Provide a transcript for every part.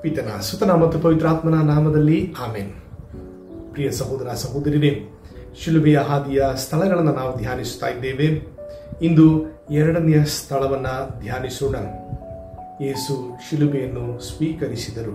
ಪಿತನ ಸುತನ ಮತ್ತು ಪವಿತ್ರಾತ್ಮನ ನಾಮದಲ್ಲಿ ಆಮೇನ್ ಪ್ರಿಯ ಸಹೋದರ ಸಹೋದರಿರೇ ಶಿಲುಬೆಯ ಹಾದಿಯ ಸ್ಥಳಗಳನ್ನು ನಾವು ಧ್ಯಾನಿಸುತ್ತಾ ಇದ್ದೇವೆ ಇಂದು ಎರಡನೆಯ ಸ್ಥಳವನ್ನ ಧ್ಯಾನಿಸೋಣ ಯೇಸು ಶಿಲುಬೆಯನ್ನು ಸ್ವೀಕರಿಸಿದರು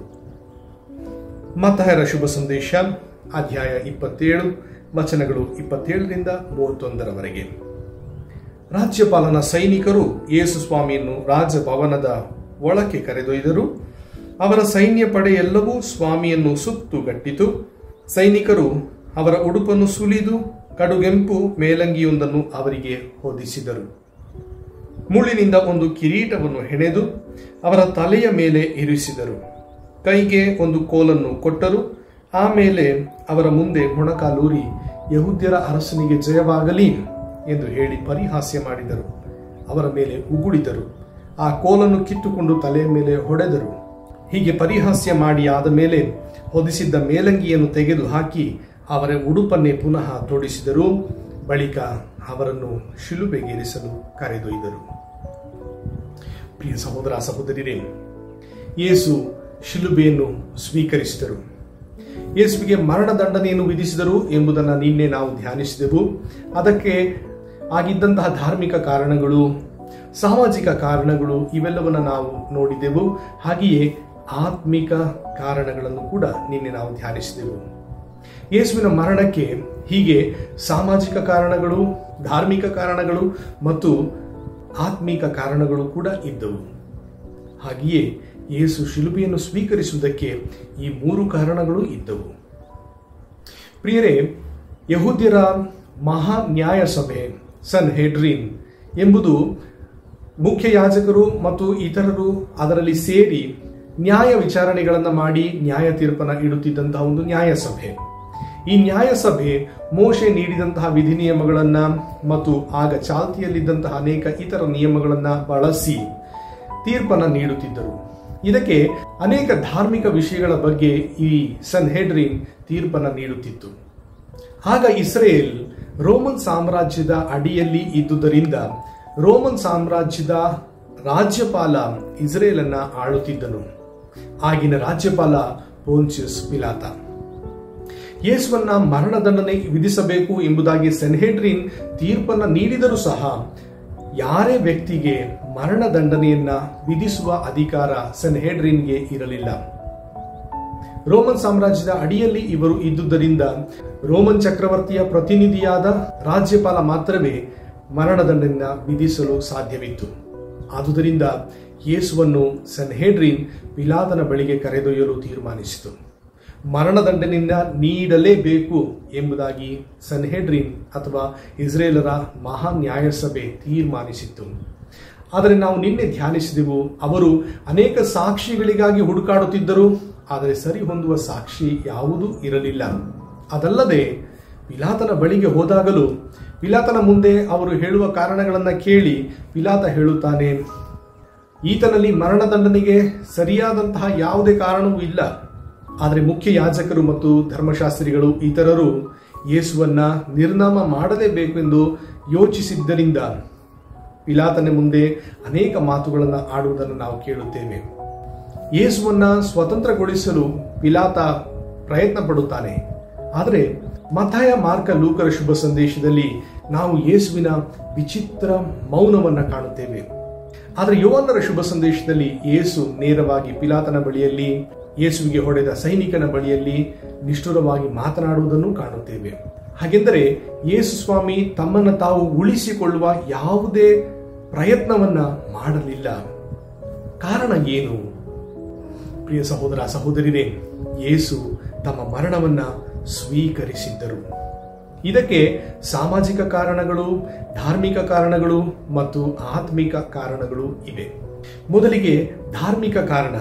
ಮತ್ತಾಯರ ಶುಭ ಸಂದೇಶ ಅಧ್ಯಾಯ ಇಪ್ಪತ್ತೇಳು ವಚನಗಳು ಇಪ್ಪತ್ತೇಳರಿಂದ ಮೂವತ್ತೊಂದರವರೆಗೆ ರಾಜ್ಯಪಾಲನ ಸೈನಿಕರು ಯೇಸು ಸ್ವಾಮಿಯನ್ನು ರಾಜಭವನದ ಒಳಕ್ಕೆ ಕರೆದೊಯ್ದರು ಅವರ ಸೈನ್ಯ ಪಡೆ ಎಲ್ಲವೂ ಸ್ವಾಮಿಯನ್ನು ಸುತ್ತುಗಟ್ಟಿತು ಸೈನಿಕರು ಅವರ ಉಡುಪನ್ನು ಸುಲಿದು ಕಡುಗೆಂಪು ಮೇಲಂಗಿಯೊಂದನ್ನು ಅವರಿಗೆ ಹೊದಿಸಿದರು ಮುಳ್ಳಿನಿಂದ ಒಂದು ಕಿರೀಟವನ್ನು ಹೆಣೆದು ಅವರ ತಲೆಯ ಮೇಲೆ ಇರಿಸಿದರು ಕೈಗೆ ಒಂದು ಕೋಲನ್ನು ಕೊಟ್ಟರು ಆಮೇಲೆ ಅವರ ಮುಂದೆ ಮೊಣಕಾಲೂರಿ ಯಹುದ್ಯರ ಅರಸನಿಗೆ ಜಯವಾಗಲಿ ಎಂದು ಹೇಳಿ ಪರಿಹಾಸ್ಯ ಮಾಡಿದರು ಅವರ ಮೇಲೆ ಉಗುಳಿದರು ಆ ಕೋಲನ್ನು ಕಿತ್ತುಕೊಂಡು ತಲೆಯ ಮೇಲೆ ಹೊಡೆದರು ಹೀಗೆ ಪರಿಹಾಸ್ಯ ಮಾಡಿ ಆದ ಮೇಲೆ ಹೊದಿಸಿದ್ದ ಮೇಲಂಗಿಯನ್ನು ತೆಗೆದು ಹಾಕಿ ಅವರ ಉಡುಪನ್ನೇ ಪುನಃ ತೊಡಿಸಿದರು ಬಳಿಕ ಅವರನ್ನು ಶಿಲುಬೆಗೇರಿಸಲು ಕರೆದೊಯ್ದರು ಪ್ರಿಯ ಸಹೋದರ ಸಹೋದರಿರೇ ಯೇಸು ಶಿಲುಬೆಯನ್ನು ಸ್ವೀಕರಿಸಿದರು ಯೇಸುವಿಗೆ ಮರಣದಂಡನೆಯನ್ನು ವಿಧಿಸಿದರು ಎಂಬುದನ್ನು ನಿನ್ನೆ ನಾವು ಧ್ಯಾನಿಸಿದೆವು ಅದಕ್ಕೆ ಆಗಿದ್ದಂತಹ ಧಾರ್ಮಿಕ ಕಾರಣಗಳು ಸಾಮಾಜಿಕ ಕಾರಣಗಳು ಇವೆಲ್ಲವನ್ನು ನಾವು ನೋಡಿದೆವು ಹಾಗೆಯೇ ಆತ್ಮಿಕ ಕಾರಣಗಳನ್ನು ಕೂಡ ನಿನ್ನೆ ನಾವು ಧ್ಯಾನಿಸಿದೆವು ಯೇಸುವಿನ ಮರಣಕ್ಕೆ ಹೀಗೆ ಸಾಮಾಜಿಕ ಕಾರಣಗಳು ಧಾರ್ಮಿಕ ಕಾರಣಗಳು ಮತ್ತು ಆತ್ಮಿಕ ಕಾರಣಗಳು ಕೂಡ ಇದ್ದವು ಹಾಗೆಯೇ ಯೇಸು ಶಿಲುಬೆಯನ್ನು ಸ್ವೀಕರಿಸುವುದಕ್ಕೆ ಈ ಮೂರು ಕಾರಣಗಳು ಇದ್ದವು ಪ್ರಿಯರೇ ಯಹೂದ್ಯರ ಮಹಾ ನ್ಯಾಯ ಸಭೆ ಸನ್ ಹೆಡ್ರಿನ್ ಎಂಬುದು ಮುಖ್ಯ ಯಾಜಕರು ಮತ್ತು ಇತರರು ಅದರಲ್ಲಿ ಸೇರಿ ನ್ಯಾಯ ವಿಚಾರಣೆಗಳನ್ನು ಮಾಡಿ ನ್ಯಾಯ ತೀರ್ಪನ್ನು ಇಡುತ್ತಿದ್ದಂತಹ ಒಂದು ನ್ಯಾಯಸಭೆ ಈ ನ್ಯಾಯಸಭೆ ಮೋಶೆ ನೀಡಿದಂತಹ ವಿಧಿ ನಿಯಮಗಳನ್ನ ಮತ್ತು ಆಗ ಚಾಲ್ತಿಯಲ್ಲಿದ್ದಂತಹ ಅನೇಕ ಇತರ ನಿಯಮಗಳನ್ನ ಬಳಸಿ ತೀರ್ಪನ್ನ ನೀಡುತ್ತಿದ್ದರು ಇದಕ್ಕೆ ಅನೇಕ ಧಾರ್ಮಿಕ ವಿಷಯಗಳ ಬಗ್ಗೆ ಈ ಸನ್ ಹೆಡ್ರಿನ್ ತೀರ್ಪನ್ನ ನೀಡುತ್ತಿತ್ತು ಆಗ ಇಸ್ರೇಲ್ ರೋಮನ್ ಸಾಮ್ರಾಜ್ಯದ ಅಡಿಯಲ್ಲಿ ಇದ್ದುದರಿಂದ ರೋಮನ್ ಸಾಮ್ರಾಜ್ಯದ ರಾಜ್ಯಪಾಲ ಇಸ್ರೇಲ್ ಅನ್ನ ಆಳುತ್ತಿದ್ದನು ಆಗಿನ ರಾಜ್ಯಪಾಲ ಪೋನ್ಚಿಯಸ್ ಪಿಲಾತ ಯೇಸುವನ್ನ ಮರಣದಂಡನೆ ವಿಧಿಸಬೇಕು ಎಂಬುದಾಗಿ ಸೆನ್ಹೆಡ್ರಿನ್ ತೀರ್ಪನ್ನ ನೀಡಿದರೂ ಸಹ ಯಾರೇ ವ್ಯಕ್ತಿಗೆ ಮರಣದಂಡನೆಯನ್ನ ವಿಧಿಸುವ ಅಧಿಕಾರ ಸೆನ್ಹೆಡ್ರಿನ್ಗೆ ಇರಲಿಲ್ಲ ರೋಮನ್ ಸಾಮ್ರಾಜ್ಯದ ಅಡಿಯಲ್ಲಿ ಇವರು ಇದ್ದುದರಿಂದ ರೋಮನ್ ಚಕ್ರವರ್ತಿಯ ಪ್ರತಿನಿಧಿಯಾದ ರಾಜ್ಯಪಾಲ ಮಾತ್ರವೇ ಮರಣದಂಡನೆಯನ್ನ ವಿಧಿಸಲು ಸಾಧ್ಯವಿತ್ತು ಆದುದರಿಂದ ಯೇಸುವನ್ನು ಸನ್ಹೆಡ್ರಿನ್ ಪಿಲಾದನ ಬಳಿಗೆ ಕರೆದೊಯ್ಯಲು ತೀರ್ಮಾನಿಸಿತು ಮರಣದಂಡನೆಯಿಂದ ನೀಡಲೇಬೇಕು ಎಂಬುದಾಗಿ ಸನ್ಹೆಡ್ರಿನ್ ಅಥವಾ ಇಸ್ರೇಲರ ಮಹಾ ನ್ಯಾಯಸಭೆ ತೀರ್ಮಾನಿಸಿತ್ತು ಆದರೆ ನಾವು ನಿನ್ನೆ ಧ್ಯಾನಿಸಿದೆವು ಅವರು ಅನೇಕ ಸಾಕ್ಷಿಗಳಿಗಾಗಿ ಹುಡುಕಾಡುತ್ತಿದ್ದರು ಆದರೆ ಸರಿ ಹೊಂದುವ ಸಾಕ್ಷಿ ಯಾವುದೂ ಇರಲಿಲ್ಲ ಅದಲ್ಲದೆ ಪಿಲಾತನ ಬಳಿಗೆ ಹೋದಾಗಲೂ ಪಿಲಾತನ ಮುಂದೆ ಅವರು ಹೇಳುವ ಕಾರಣಗಳನ್ನು ಕೇಳಿ ಪಿಲಾತ ಹೇಳುತ್ತಾನೆ ಈತನಲ್ಲಿ ಮರಣದಂಡನೆಗೆ ಸರಿಯಾದಂತಹ ಯಾವುದೇ ಕಾರಣವೂ ಇಲ್ಲ ಆದರೆ ಮುಖ್ಯ ಯಾಜಕರು ಮತ್ತು ಧರ್ಮಶಾಸ್ತ್ರಿಗಳು ಇತರರು ಯೇಸುವನ್ನ ನಿರ್ನಾಮ ಮಾಡಲೇಬೇಕು ಎಂದು ಯೋಚಿಸಿದ್ದರಿಂದ ಪಿಲಾತನ ಮುಂದೆ ಅನೇಕ ಮಾತುಗಳನ್ನು ಆಡುವುದನ್ನು ನಾವು ಕೇಳುತ್ತೇವೆ ಯೇಸುವನ್ನ ಸ್ವತಂತ್ರಗೊಳಿಸಲು ಪಿಲಾತ ಪ್ರಯತ್ನ ಪಡುತ್ತಾನೆ ಆದರೆ ಮತಾಯ ಮಾರ್ಕ ಲೂಕರ ಶುಭ ಸಂದೇಶದಲ್ಲಿ ನಾವು ಯೇಸುವಿನ ವಿಚಿತ್ರ ಮೌನವನ್ನ ಕಾಣುತ್ತೇವೆ ಆದರೆ ಯೋವನ್ನರ ಶುಭ ಸಂದೇಶದಲ್ಲಿ ಯೇಸು ನೇರವಾಗಿ ಪಿಲಾತನ ಬಳಿಯಲ್ಲಿ ಯೇಸುವಿಗೆ ಹೊಡೆದ ಸೈನಿಕನ ಬಳಿಯಲ್ಲಿ ನಿಷ್ಠುರವಾಗಿ ಮಾತನಾಡುವುದನ್ನು ಕಾಣುತ್ತೇವೆ ಹಾಗೆಂದರೆ ಯೇಸು ಸ್ವಾಮಿ ತಮ್ಮನ್ನು ತಾವು ಉಳಿಸಿಕೊಳ್ಳುವ ಯಾವುದೇ ಪ್ರಯತ್ನವನ್ನ ಮಾಡಲಿಲ್ಲ ಕಾರಣ ಏನು ಪ್ರಿಯ ಸಹೋದರ ಸಹೋದರಿರೇ ಯೇಸು ತಮ್ಮ ಮರಣವನ್ನ ಸ್ವೀಕರಿಸಿದ್ದರು ಇದಕ್ಕೆ ಸಾಮಾಜಿಕ ಕಾರಣಗಳು ಧಾರ್ಮಿಕ ಕಾರಣಗಳು ಮತ್ತು ಆತ್ಮಿಕ ಕಾರಣಗಳು ಇವೆ ಮೊದಲಿಗೆ ಧಾರ್ಮಿಕ ಕಾರಣ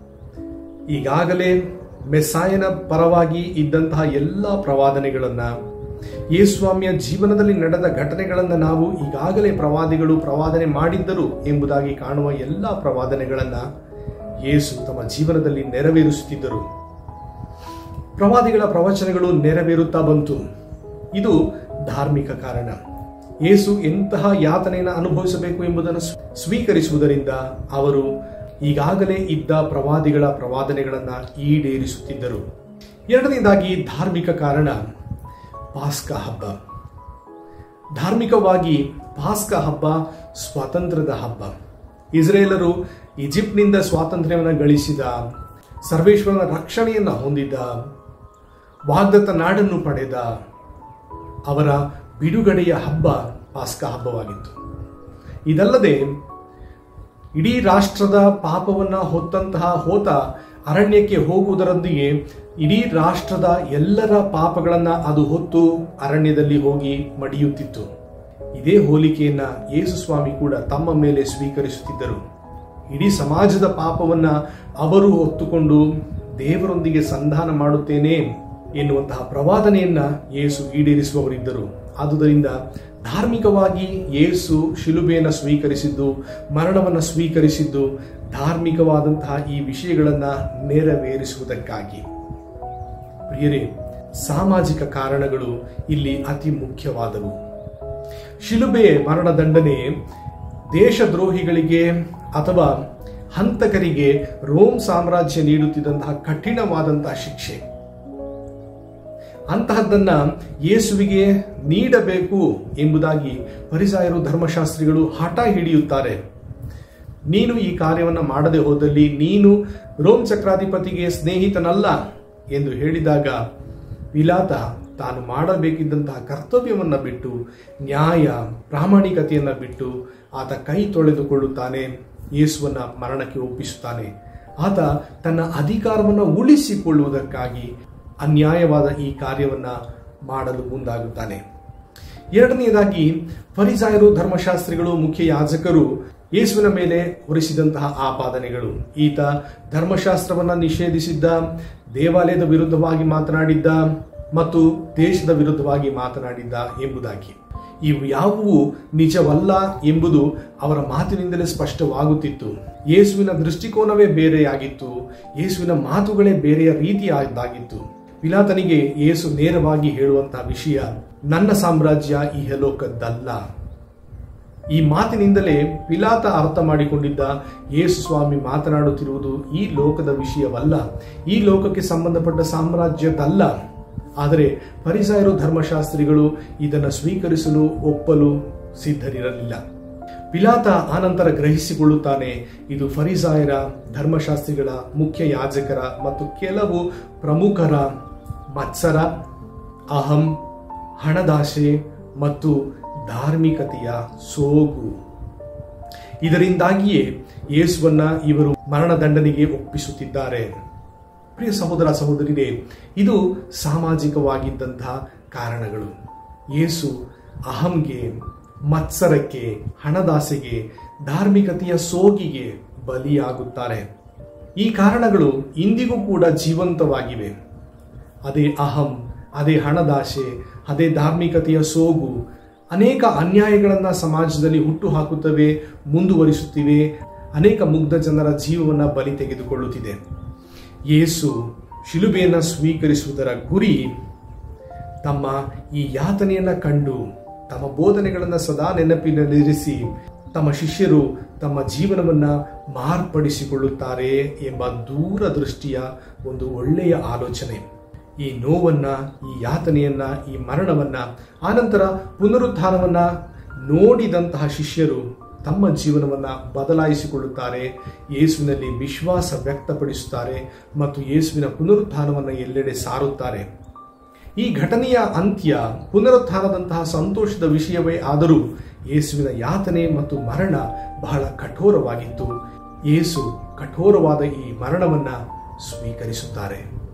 ಈಗಾಗಲೇ ಮೆಸ್ಸಾಯನ ಪರವಾಗಿ ಇದ್ದಂತಹ ಎಲ್ಲ ಪ್ರವಾದನೆಗಳನ್ನ ಯೇಸ್ವಾಮಿಯ ಜೀವನದಲ್ಲಿ ನಡೆದ ಘಟನೆಗಳನ್ನು ನಾವು ಈಗಾಗಲೇ ಪ್ರವಾದಿಗಳು ಪ್ರವಾದನೆ ಮಾಡಿದ್ದರು ಎಂಬುದಾಗಿ ಕಾಣುವ ಎಲ್ಲ ಪ್ರವಾದನೆಗಳನ್ನ ಯೇಸು ತಮ್ಮ ಜೀವನದಲ್ಲಿ ನೆರವೇರಿಸುತ್ತಿದ್ದರು ಪ್ರವಾದಿಗಳ ಪ್ರವಚನಗಳು ನೆರವೇರುತ್ತಾ ಬಂತು ಇದು ಧಾರ್ಮಿಕ ಕಾರಣ ಯೇಸು ಎಂತಹ ಯಾತನೆಯನ್ನು ಅನುಭವಿಸಬೇಕು ಎಂಬುದನ್ನು ಸ್ವೀಕರಿಸುವುದರಿಂದ ಅವರು ಈಗಾಗಲೇ ಇದ್ದ ಪ್ರವಾದಿಗಳ ಪ್ರವಾದನೆಗಳನ್ನು ಈಡೇರಿಸುತ್ತಿದ್ದರು ಎರಡನೇದಾಗಿ ಧಾರ್ಮಿಕ ಕಾರಣ ಪಾಸ್ಕ ಹಬ್ಬ ಧಾರ್ಮಿಕವಾಗಿ ಪಾಸ್ಕ ಹಬ್ಬ ಸ್ವಾತಂತ್ರ್ಯದ ಹಬ್ಬ ಇಸ್ರೇಲರು ಈಜಿಪ್ಟ್ನಿಂದ ಸ್ವಾತಂತ್ರ್ಯವನ್ನು ಗಳಿಸಿದ ಸರ್ವೇಶ್ವರನ ರಕ್ಷಣೆಯನ್ನು ಹೊಂದಿದ್ದ ವಾಗ್ದತ್ತ ನಾಡನ್ನು ಪಡೆದ ಅವರ ಬಿಡುಗಡೆಯ ಹಬ್ಬ ಪಾಸ್ಕ ಹಬ್ಬವಾಗಿತ್ತು ಇದಲ್ಲದೆ ಇಡೀ ರಾಷ್ಟ್ರದ ಪಾಪವನ್ನ ಹೊತ್ತಂತಹ ಹೋತ ಅರಣ್ಯಕ್ಕೆ ಹೋಗುವುದರೊಂದಿಗೆ ಇಡೀ ರಾಷ್ಟ್ರದ ಎಲ್ಲರ ಪಾಪಗಳನ್ನ ಅದು ಹೊತ್ತು ಅರಣ್ಯದಲ್ಲಿ ಹೋಗಿ ಮಡಿಯುತ್ತಿತ್ತು ಇದೇ ಹೋಲಿಕೆಯನ್ನ ಯೇಸು ಸ್ವಾಮಿ ಕೂಡ ತಮ್ಮ ಮೇಲೆ ಸ್ವೀಕರಿಸುತ್ತಿದ್ದರು ಇಡೀ ಸಮಾಜದ ಪಾಪವನ್ನ ಅವರು ಹೊತ್ತುಕೊಂಡು ದೇವರೊಂದಿಗೆ ಸಂಧಾನ ಮಾಡುತ್ತೇನೆ ಎನ್ನುವಂತಹ ಪ್ರವಾದನೆಯನ್ನ ಯೇಸು ಈಡೇರಿಸುವವರಿದ್ದರು ಆದುದರಿಂದ ಧಾರ್ಮಿಕವಾಗಿ ಯೇಸು ಶಿಲುಬೆಯನ್ನು ಸ್ವೀಕರಿಸಿದ್ದು ಮರಣವನ್ನು ಸ್ವೀಕರಿಸಿದ್ದು ಧಾರ್ಮಿಕವಾದಂತಹ ಈ ವಿಷಯಗಳನ್ನು ನೆರವೇರಿಸುವುದಕ್ಕಾಗಿ ಪ್ರಿಯರೇ ಸಾಮಾಜಿಕ ಕಾರಣಗಳು ಇಲ್ಲಿ ಅತಿ ಮುಖ್ಯವಾದವು ಶಿಲುಬೆ ಮರಣದಂಡನೆ ದೇಶದ್ರೋಹಿಗಳಿಗೆ ಅಥವಾ ಹಂತಕರಿಗೆ ರೋಮ್ ಸಾಮ್ರಾಜ್ಯ ನೀಡುತ್ತಿದ್ದಂತಹ ಕಠಿಣವಾದಂತಹ ಶಿಕ್ಷೆ ಅಂತಹದ್ದನ್ನ ಯೇಸುವಿಗೆ ನೀಡಬೇಕು ಎಂಬುದಾಗಿ ಪರಿಸಾಯರು ಧರ್ಮಶಾಸ್ತ್ರಿಗಳು ಹಠ ಹಿಡಿಯುತ್ತಾರೆ ನೀನು ಈ ಕಾರ್ಯವನ್ನು ಮಾಡದೆ ಹೋದಲ್ಲಿ ನೀನು ರೋಮ್ ಚಕ್ರಾಧಿಪತಿಗೆ ಸ್ನೇಹಿತನಲ್ಲ ಎಂದು ಹೇಳಿದಾಗ ವಿಲಾತ ತಾನು ಮಾಡಬೇಕಿದ್ದಂತಹ ಕರ್ತವ್ಯವನ್ನ ಬಿಟ್ಟು ನ್ಯಾಯ ಪ್ರಾಮಾಣಿಕತೆಯನ್ನ ಬಿಟ್ಟು ಆತ ಕೈ ತೊಳೆದುಕೊಳ್ಳುತ್ತಾನೆ ಯೇಸುವನ್ನ ಮರಣಕ್ಕೆ ಒಪ್ಪಿಸುತ್ತಾನೆ ಆತ ತನ್ನ ಅಧಿಕಾರವನ್ನು ಉಳಿಸಿಕೊಳ್ಳುವುದಕ್ಕಾಗಿ ಅನ್ಯಾಯವಾದ ಈ ಕಾರ್ಯವನ್ನ ಮಾಡಲು ಮುಂದಾಗುತ್ತಾನೆ ಎರಡನೆಯದಾಗಿ ಫರಿಸಾಯರು ಧರ್ಮಶಾಸ್ತ್ರಿಗಳು ಮುಖ್ಯ ಯಾಜಕರು ಯೇಸುವಿನ ಮೇಲೆ ಹೊರಿಸಿದಂತಹ ಆಪಾದನೆಗಳು ಈತ ಧರ್ಮಶಾಸ್ತ್ರವನ್ನ ನಿಷೇಧಿಸಿದ್ದ ದೇವಾಲಯದ ವಿರುದ್ಧವಾಗಿ ಮಾತನಾಡಿದ್ದ ಮತ್ತು ದೇಶದ ವಿರುದ್ಧವಾಗಿ ಮಾತನಾಡಿದ್ದ ಎಂಬುದಾಗಿ ಇವು ಯಾವುವು ನಿಜವಲ್ಲ ಎಂಬುದು ಅವರ ಮಾತಿನಿಂದಲೇ ಸ್ಪಷ್ಟವಾಗುತ್ತಿತ್ತು ಯೇಸುವಿನ ದೃಷ್ಟಿಕೋನವೇ ಬೇರೆಯಾಗಿತ್ತು ಯೇಸುವಿನ ಮಾತುಗಳೇ ಬೇರೆಯ ರೀತಿಯಾದಾಗಿತ್ತು ಪಿಲಾತನಿಗೆ ಯೇಸು ನೇರವಾಗಿ ಹೇಳುವಂತಹ ವಿಷಯ ನನ್ನ ಸಾಮ್ರಾಜ್ಯ ಈ ಹೆಲೋಕದ್ದಲ್ಲ ಈ ಮಾತಿನಿಂದಲೇ ಪಿಲಾತ ಅರ್ಥ ಮಾಡಿಕೊಂಡಿದ್ದ ಯೇಸು ಸ್ವಾಮಿ ಮಾತನಾಡುತ್ತಿರುವುದು ಈ ಲೋಕದ ವಿಷಯವಲ್ಲ ಈ ಲೋಕಕ್ಕೆ ಸಂಬಂಧಪಟ್ಟ ಸಾಮ್ರಾಜ್ಯದಲ್ಲ ಆದರೆ ಪರಿಸಾಯರು ಧರ್ಮಶಾಸ್ತ್ರಿಗಳು ಇದನ್ನು ಸ್ವೀಕರಿಸಲು ಒಪ್ಪಲು ಸಿದ್ಧರಿರಲಿಲ್ಲ ಪಿಲಾತ ಆನಂತರ ಗ್ರಹಿಸಿಕೊಳ್ಳುತ್ತಾನೆ ಇದು ಫರಿಸಾಯರ ಧರ್ಮಶಾಸ್ತ್ರಿಗಳ ಮುಖ್ಯ ಯಾಜಕರ ಮತ್ತು ಕೆಲವು ಪ್ರಮುಖರ ಮತ್ಸರ ಅಹಂ ಹಣದಾಶೆ ಮತ್ತು ಧಾರ್ಮಿಕತೆಯ ಸೋಗು ಇದರಿಂದಾಗಿಯೇ ಯೇಸುವನ್ನ ಇವರು ಮರಣದಂಡನೆಗೆ ಒಪ್ಪಿಸುತ್ತಿದ್ದಾರೆ ಪ್ರಿಯ ಸಹೋದರ ಸಹೋದರಿರೇ ಇದು ಸಾಮಾಜಿಕವಾಗಿದ್ದಂತಹ ಕಾರಣಗಳು ಯೇಸು ಅಹಂಗೆ ಮತ್ಸರಕ್ಕೆ ಹಣದಾಸೆಗೆ ಧಾರ್ಮಿಕತೆಯ ಸೋಗಿಗೆ ಬಲಿಯಾಗುತ್ತಾರೆ ಈ ಕಾರಣಗಳು ಇಂದಿಗೂ ಕೂಡ ಜೀವಂತವಾಗಿವೆ ಅದೇ ಅಹಂ ಅದೇ ಹಣದಾಶೆ ಅದೇ ಧಾರ್ಮಿಕತೆಯ ಸೋಗು ಅನೇಕ ಅನ್ಯಾಯಗಳನ್ನು ಸಮಾಜದಲ್ಲಿ ಹುಟ್ಟು ಹಾಕುತ್ತವೆ ಮುಂದುವರಿಸುತ್ತಿವೆ ಅನೇಕ ಮುಗ್ಧ ಜನರ ಜೀವವನ್ನು ಬಲಿ ತೆಗೆದುಕೊಳ್ಳುತ್ತಿದೆ ಯೇಸು ಶಿಲುಬೆಯನ್ನು ಸ್ವೀಕರಿಸುವುದರ ಗುರಿ ತಮ್ಮ ಈ ಯಾತನೆಯನ್ನು ಕಂಡು ತಮ್ಮ ಬೋಧನೆಗಳನ್ನು ಸದಾ ನೆನಪಿನಲ್ಲಿರಿಸಿ ತಮ್ಮ ಶಿಷ್ಯರು ತಮ್ಮ ಜೀವನವನ್ನ ಮಾರ್ಪಡಿಸಿಕೊಳ್ಳುತ್ತಾರೆ ಎಂಬ ದೂರದೃಷ್ಟಿಯ ಒಂದು ಒಳ್ಳೆಯ ಆಲೋಚನೆ ಈ ನೋವನ್ನ ಈ ಯಾತನೆಯನ್ನ ಈ ಮರಣವನ್ನ ಆನಂತರ ಪುನರುತ್ಥಾನವನ್ನ ನೋಡಿದಂತಹ ಶಿಷ್ಯರು ತಮ್ಮ ಜೀವನವನ್ನ ಬದಲಾಯಿಸಿಕೊಳ್ಳುತ್ತಾರೆ ಯೇಸುವಿನಲ್ಲಿ ವಿಶ್ವಾಸ ವ್ಯಕ್ತಪಡಿಸುತ್ತಾರೆ ಮತ್ತು ಯೇಸುವಿನ ಪುನರುತ್ಥಾನವನ್ನು ಎಲ್ಲೆಡೆ ಸಾರುತ್ತಾರೆ ಈ ಘಟನೆಯ ಅಂತ್ಯ ಪುನರುತ್ಥಾನದಂತಹ ಸಂತೋಷದ ವಿಷಯವೇ ಆದರೂ ಯೇಸುವಿನ ಯಾತನೆ ಮತ್ತು ಮರಣ ಬಹಳ ಕಠೋರವಾಗಿತ್ತು ಯೇಸು ಕಠೋರವಾದ ಈ ಮರಣವನ್ನ ಸ್ವೀಕರಿಸುತ್ತಾರೆ